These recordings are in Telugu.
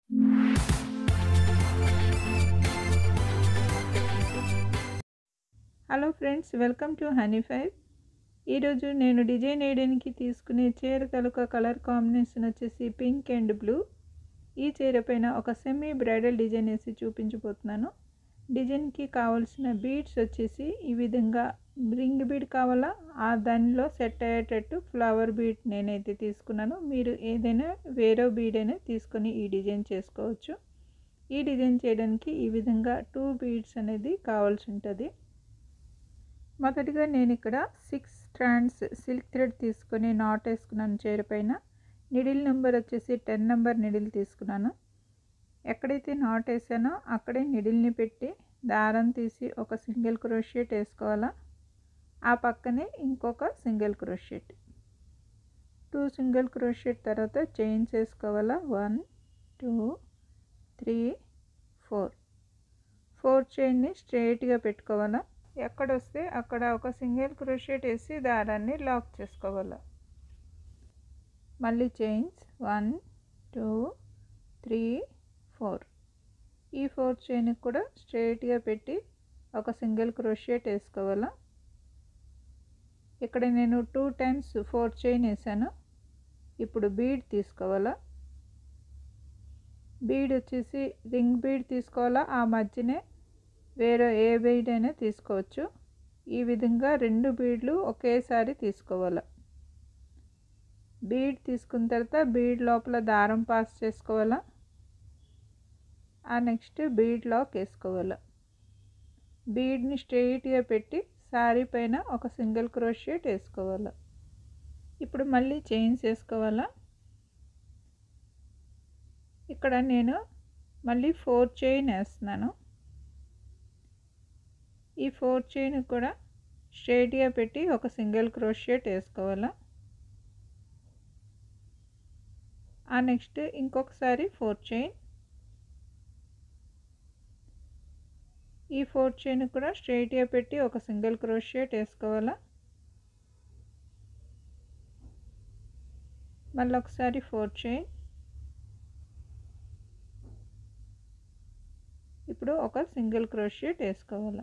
hello friends welcome to honey five ఈరోజు నేను డిజైన్ వేయడానికి తీసుకునే చీర తలుక కలర్ కాంబినేషన్ వచ్చేసి పింక్ అండ్ బ్లూ ఈ చీర పైన ఒక సెమీ బ్రైడల్ డిజైన్ వేసి చూపించబోతున్నాను డిజైన్కి కావాల్సిన బీడ్స్ వచ్చేసి ఈ విధంగా రింగ్ బీడ్ కావాలా ఆ దానిలో సెట్ అయ్యేటట్టు ఫ్లవర్ బీడ్ నేనైతే తీసుకున్నాను మీరు ఏదైనా వేరే బీడ్ అయినా తీసుకొని ఈ డిజైన్ చేసుకోవచ్చు ఈ డిజైన్ చేయడానికి ఈ విధంగా టూ బీడ్స్ అనేది కావాల్సి ఉంటుంది మొదటిగా నేను ఇక్కడ సిక్స్ స్ట్రాండ్స్ సిల్క్ థ్రెడ్ తీసుకొని నాట్ వేసుకున్నాను చీర పైన నిడిల్ నెంబర్ వచ్చేసి టెన్ నెంబర్ నిడిల్ తీసుకున్నాను ఎక్కడైతే నాట్ వేసానో అక్కడే నిడిల్ని పెట్టి దారం తీసి ఒక సింగిల్ క్రోషెట్ వేసుకోవాలా ఆ పక్కనే ఇంకొక single crochet two single crochet తర్వాత చైన్స్ వేసుకోవాలా one two three four four చైన్ని స్ట్రైట్గా పెట్టుకోవాలా ఎక్కడ వస్తే అక్కడ ఒక సింగిల్ క్రోషెట్ వేసి దారాన్ని లాక్ చేసుకోవాలి మళ్ళీ chains one two three four ఈ ఫోర్ చైన్కి కూడా స్ట్రైట్గా పెట్టి ఒక సింగిల్ క్రోషెట్ వేసుకోవాలా ఇక్కడ నేను టూ టైమ్స్ ఫోర్ చైన్ వేసాను ఇప్పుడు బీడ్ తీసుకోవాలా బీడ్ వచ్చేసి రింగ్ బీడ్ తీసుకోవాలా ఆ మధ్యనే వేరే ఏ బీడ్ అయినా తీసుకోవచ్చు ఈ విధంగా రెండు బీడ్లు ఒకేసారి తీసుకోవాలి బీడ్ తీసుకున్న తర్వాత బీడ్ లోపల దారం పాస్ చేసుకోవాలా ఆ నెక్స్ట్ బీడ్ లాక్ వేసుకోవాలి బీడ్ని స్ట్రెయిట్గా పెట్టి శారీ పైన ఒక సింగిల్ క్రోషెట్ వేసుకోవాలి ఇప్పుడు మళ్ళీ చైన్స్ వేసుకోవాలా ఇక్కడ నేను మళ్ళీ ఫోర్ చైన్ వేస్తున్నాను ఈ ఫోర్ చైన్ కూడా స్ట్రైట్గా పెట్టి ఒక సింగిల్ క్రోషెట్ వేసుకోవాలా ఆ నెక్స్ట్ ఇంకొకసారి ఫోర్ చైన్ ఈ ఫోర్ చైన్ కూడా స్ట్రైట్గా పెట్టి ఒక సింగిల్ క్రోషెట్ వేసుకోవాలా మళ్ళీ ఒకసారి ఫోర్ చైన్ ఇప్పుడు ఒక సింగిల్ క్రోషెట్ వేసుకోవాలి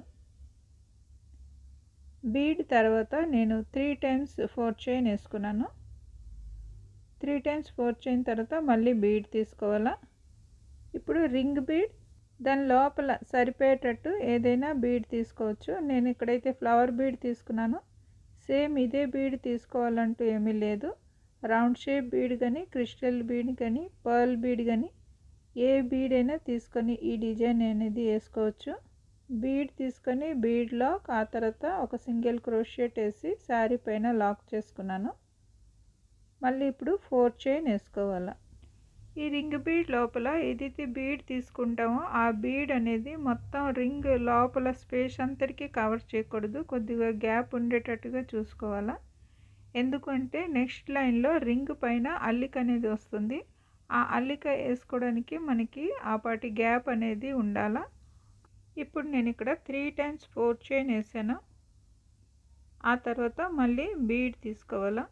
బీడ్ తర్వాత నేను త్రీ టైమ్స్ ఫోర్ చైన్ వేసుకున్నాను త్రీ టైమ్స్ ఫోర్ చైన్ తర్వాత మళ్ళీ బీడ్ తీసుకోవాలా ఇప్పుడు రింగ్ బీడ్ దాని లోపల సరిపోయేటట్టు ఏదైనా బీడ్ తీసుకోవచ్చు నేను ఇక్కడైతే ఫ్లవర్ బీడ్ తీసుకున్నాను సేమ్ ఇదే బీడ్ తీసుకోవాలంటూ ఏమీ లేదు రౌండ్ షేప్ బీడ్ కానీ క్రిస్టల్ బీడ్ కానీ పర్ల్ బీడ్ కానీ ఏ బీడ్ అయినా తీసుకొని ఈ డిజైన్ అనేది వేసుకోవచ్చు బీడ్ తీసుకొని బీడ్ లాక్ ఆ తర్వాత ఒక సింగిల్ క్రోషెట్ వేసి శారీ పైన లాక్ చేసుకున్నాను మళ్ళీ ఇప్పుడు ఫోర్ చైన్ వేసుకోవాలి ఈ రింగ్ బీడ్ లోపల ఏదైతే బీడ్ తీసుకుంటామో ఆ బీడ్ అనేది మొత్తం రింగ్ లోపల స్పేస్ అంతటికీ కవర్ చేయకూడదు కొద్దిగా గ్యాప్ ఉండేటట్టుగా చూసుకోవాలా ఎందుకంటే నెక్స్ట్ లైన్లో రింగ్ పైన అల్లిక అనేది వస్తుంది ఆ అల్లిక వేసుకోవడానికి మనకి ఆ పాటి గ్యాప్ అనేది ఉండాలా ఇప్పుడు నేను ఇక్కడ త్రీ టైమ్స్ ఫోర్ చైన్ వేసాను ఆ తర్వాత మళ్ళీ బీడ్ తీసుకోవాలా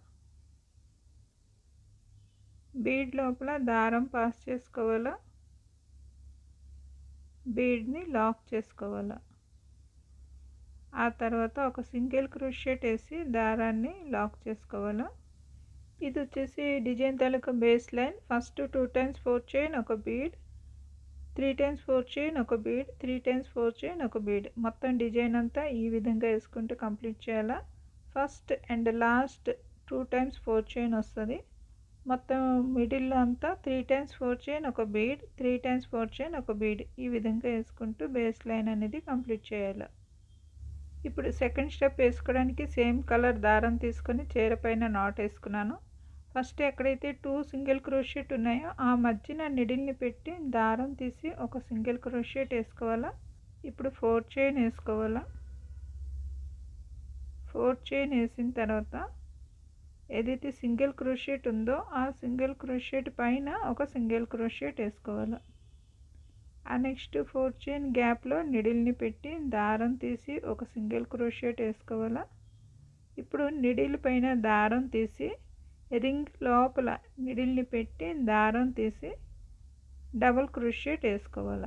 బీడ్ లోపల దారం పాస్ చేసుకోవాలా బీడ్ని లాక్ చేసుకోవాలా ఆ తర్వాత ఒక సింగిల్ క్రోషెట్ వేసి దారాన్ని లాక్ చేసుకోవాలా ఇది వచ్చేసి డిజైన్ తాలూకా base line first two times four chain ఒక bead three times four chain ఒక bead three times four chain ఒక బీడ్ మొత్తం డిజైన్ అంతా ఈ విధంగా వేసుకుంటూ కంప్లీట్ చేయాలా first and last two times four chain వస్తుంది మొత్తం మిడిల్లో అంతా త్రీ టైమ్స్ ఫోర్ చైన్ ఒక bead three times four chain ఒక బీడ్ ఈ విధంగా వేసుకుంటూ బేస్ లైన్ అనేది కంప్లీట్ చేయాలి ఇప్పుడు సెకండ్ స్టెప్ వేసుకోవడానికి సేమ్ కలర్ దారం తీసుకొని చీర పైన నాట్ వేసుకున్నాను ఫస్ట్ ఎక్కడైతే టూ సింగిల్ క్రోషెట్ ఉన్నాయో ఆ మధ్యన నిడిల్ని పెట్టి దారం తీసి ఒక సింగిల్ క్రోషెట్ వేసుకోవాలా ఇప్పుడు ఫోర్ చైన్ వేసుకోవాలా ఫోర్ చైన్ వేసిన తర్వాత ఏదైతే సింగిల్ క్రోషెట్ ఉందో ఆ సింగిల్ క్రోషెట్ పైన ఒక సింగిల్ క్రోషెట్ వేసుకోవాలి ఆ నెక్స్ట్ ఫోర్ చైన్ గ్యాప్లో నిడిల్ని పెట్టి దారం తీసి ఒక సింగిల్ క్రోషెట్ వేసుకోవాలా ఇప్పుడు నిడిల్ పైన దారం తీసి రింగ్ లోపల నిడిల్ని పెట్టి దారం తీసి డబుల్ క్రూషియేట్ వేసుకోవాలి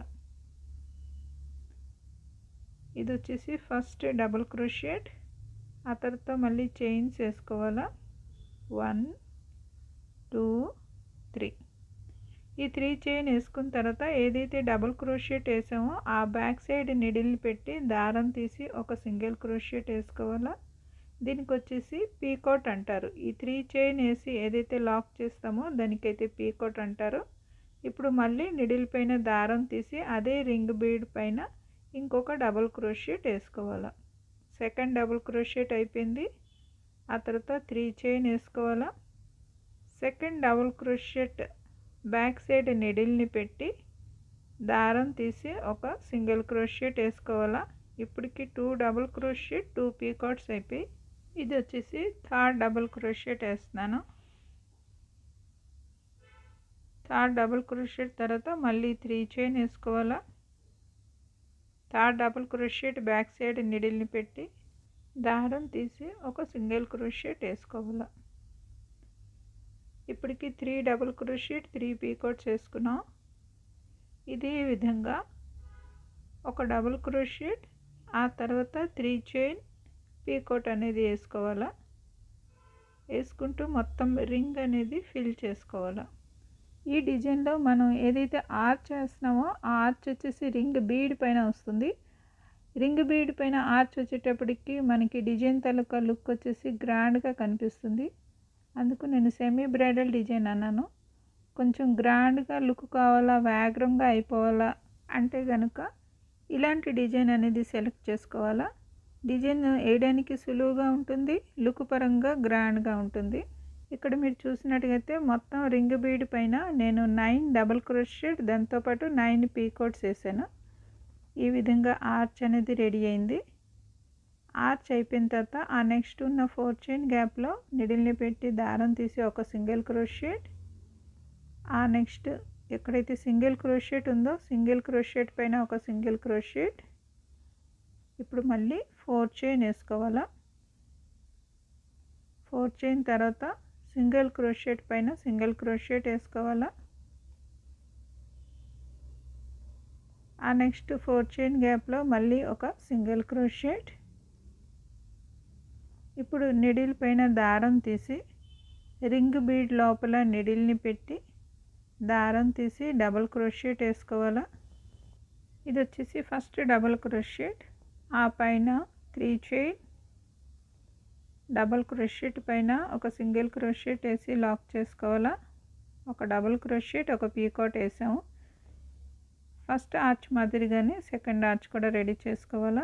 ఇది వచ్చేసి ఫస్ట్ డబుల్ క్రూషియేట్ ఆ తర్వాత మళ్ళీ చైన్స్ వేసుకోవాలా వన్ టూ త్రీ ఈ త్రీ చైన్ వేసుకున్న తర్వాత ఏదైతే డబుల్ క్రోషియట్ వేసామో ఆ బ్యాక్ సైడ్ నిడిల్ని పెట్టి దారం తీసి ఒక సింగిల్ క్రోషియట్ వేసుకోవాలా దీనికి వచ్చేసి పీకోట్ అంటారు ఈ త్రీ చైన్ వేసి ఏదైతే లాక్ చేస్తామో దానికైతే పీకోట్ అంటారు ఇప్పుడు మళ్ళీ నిడిల్ పైన దారం తీసి అదే రింగ్ బీడ్ పైన ఇంకొక డబుల్ క్రోషియట్ వేసుకోవాలా సెకండ్ డబుల్ క్రోషియట్ అయిపోయింది ఆ తర్వాత త్రీ చైన్ వేసుకోవాలా second double crochet back side నిడిల్ని పెట్టి దారం తీసి ఒక సింగిల్ క్రోషియట్ వేసుకోవాలా ఇప్పటికి two double crochet two picots అయిపోయి ఇది వచ్చేసి థర్డ్ డబుల్ క్రోషియట్ వేస్తున్నాను థర్డ్ డబుల్ క్రోషియట్ తర్వాత మళ్ళీ త్రీ చైన్ వేసుకోవాలా third double crochet back side నిడిల్ని పెట్టి దారం తీసి ఒక సింగిల్ క్రోషియట్ వేసుకోవాలా ఇప్పటికి three double crochet three picots వేసుకున్నాం ఇదే విధంగా ఒక డబుల్ క్రోషియట్ ఆ తర్వాత త్రీ చైన్ పీకోట్ అనేది వేసుకోవాలా వేసుకుంటూ మొత్తం రింగ్ అనేది ఫిల్ చేసుకోవాలా ఈ డిజైన్లో మనం ఏదైతే ఆర్చ్ వేస్తున్నామో ఆ ఆర్చ్ వచ్చేసి రింగ్ బీడ్ పైన వస్తుంది రింగ్ బీడ్ పైన ఆర్చ్ వచ్చేటప్పటికి మనకి డిజైన్ తాలూకా లుక్ వచ్చేసి గ్రాండ్గా కనిపిస్తుంది అందుకు నేను సెమీ బ్రైడల్ డిజైన్ అన్నాను కొంచెం గ్రాండ్గా లుక్ కావాలా వ్యాగ్రంగా అయిపోవాలా అంటే కనుక ఇలాంటి డిజైన్ అనేది సెలెక్ట్ చేసుకోవాలా డిజైన్ వేయడానికి సులువుగా ఉంటుంది లుక్ పరంగా గ్రాండ్గా ఉంటుంది ఇక్కడ మీరు చూసినట్టుగైతే మొత్తం రింగ్ బీడ్ పైన నేను నైన్ డబల్ క్రోషెట్ దాంతోపాటు నైన్ పీకోట్స్ వేసాను ఈ విధంగా ఆర్చ్ అనేది రెడీ అయింది ఆర్చ్ అయిపోయిన తర్వాత ఆ నెక్స్ట్ ఉన్న ఫోర్ చైన్ గ్యాప్లో నిడిల్ని పెట్టి దారం తీసి ఒక సింగిల్ క్రోషెట్ ఆ నెక్స్ట్ ఎక్కడైతే సింగిల్ క్రోషెట్ ఉందో సింగిల్ క్రోషెట్ పైన ఒక సింగిల్ క్రోషెట్ ఇప్పుడు మళ్ళీ ఫోర్ చైన్ వేసుకోవాలా ఫోర్ చైన్ తర్వాత సింగిల్ క్రోషెట్ పైన సింగిల్ క్రోషెట్ వేసుకోవాలా ఆ నెక్స్ట్ ఫోర్ చైన్ గ్యాప్లో మళ్ళీ ఒక సింగిల్ క్రోషెట్ ఇప్పుడు నిడిల్ పైన దారం తీసి రింగ్ బీడ్ లోపల నిడిల్ని పెట్టి దారం తీసి డబల్ క్రోషెట్ వేసుకోవాలా ఇది వచ్చేసి ఫస్ట్ డబల్ క్రోషెట్ ఆ పైన త్రీ చైన్ డబల్ క్రోషెట్ పైన ఒక సింగిల్ క్రోషెట్ వేసి లాక్ చేసుకోవాలా ఒక డబల్ క్రోషెట్ ఒక పీకాట్ వేసాము ఫస్ట్ ఆర్చ్ మాదిరిగానే సెకండ్ ఆర్చ్ కూడా రెడీ చేసుకోవాలా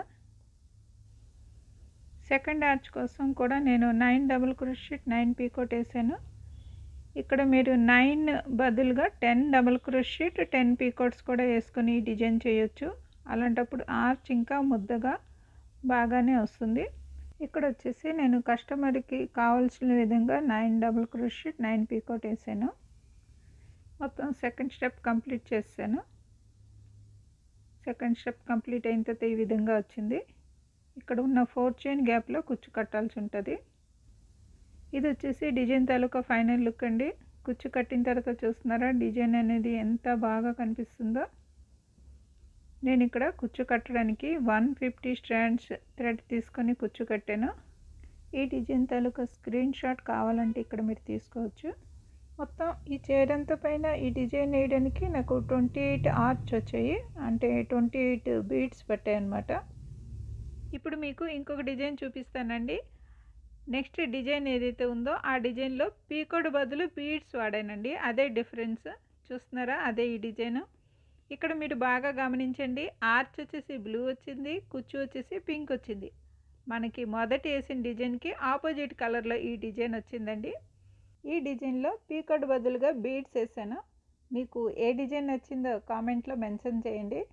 సెకండ్ ఆర్చ్ కోసం కూడా నేను nine double crochet nine picot వేసాను ఇక్కడ మీరు నైన్ బదులుగా ten double crochet ten picots కూడా వేసుకొని డిజైన్ చేయొచ్చు అలాంటప్పుడు ఆర్చ్ ఇంకా ముద్దగా బాగానే వస్తుంది ఇక్కడ వచ్చేసి నేను కస్టమర్కి కావాల్సిన విధంగా nine double crochet nine picot వేసాను మొత్తం సెకండ్ స్టెప్ కంప్లీట్ చేశాను సెకండ్ స్టెప్ కంప్లీట్ అయిన తర్వాత ఈ విధంగా వచ్చింది ఇక్కడ ఉన్న ఫోర్ చైన్ గ్యాప్లో కుచ్చు కట్టాల్సి ఉంటుంది ఇది వచ్చేసి డిజైన్ తాలూకా ఫైనల్ లుక్ అండి కుచ్చు కట్టిన తర్వాత చూస్తున్నారా డిజైన్ అనేది ఎంత బాగా కనిపిస్తుందో నేను ఇక్కడ కుచ్చు కట్టడానికి వన్ ఫిఫ్టీ స్ట్రాండ్స్ థ్రెడ్ తీసుకొని కుచ్చు కట్టాను ఈ డిజైన్ తాలూకా స్క్రీన్ షాట్ కావాలంటే ఇక్కడ మీరు తీసుకోవచ్చు మొత్తం ఈ చీరంత పైన ఈ డిజైన్ వేయడానికి నాకు ట్వంటీ ఎయిట్ ఆర్చ్ వచ్చాయి అంటే ట్వంటీ ఎయిట్ బీడ్స్ పట్టాయి అన్నమాట ఇప్పుడు మీకు ఇంకొక డిజైన్ చూపిస్తానండి నెక్స్ట్ డిజైన్ ఏదైతే ఉందో ఆ డిజైన్లో పీకోడ్ బదులు బీడ్స్ వాడానండి అదే డిఫరెన్స్ చూస్తున్నారా అదే ఈ డిజైన్ ఇక్కడ మీరు బాగా గమనించండి ఆర్చ్ వచ్చేసి బ్లూ వచ్చింది కుచ్చు వచ్చేసి పింక్ వచ్చింది మనకి మొదటి వేసిన డిజైన్కి ఆపోజిట్ కలర్లో ఈ డిజైన్ వచ్చిందండి ఈ డిజైన్లో పీకోడ్ బదులుగా బీడ్స్ వేసాను మీకు ఏ డిజైన్ నచ్చిందో కామెంట్లో మెన్షన్ చేయండి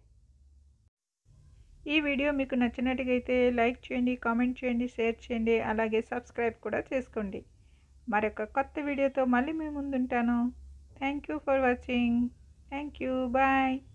ఈ వీడియో మీకు నచ్చినట్టుగైతే లైక్ చేయండి కామెంట్ చేయండి షేర్ చేయండి అలాగే సబ్స్క్రైబ్ కూడా చేసుకోండి మరొక కొత్త వీడియోతో మళ్ళీ మీ ముందుంటాను thank you for watching thank you bye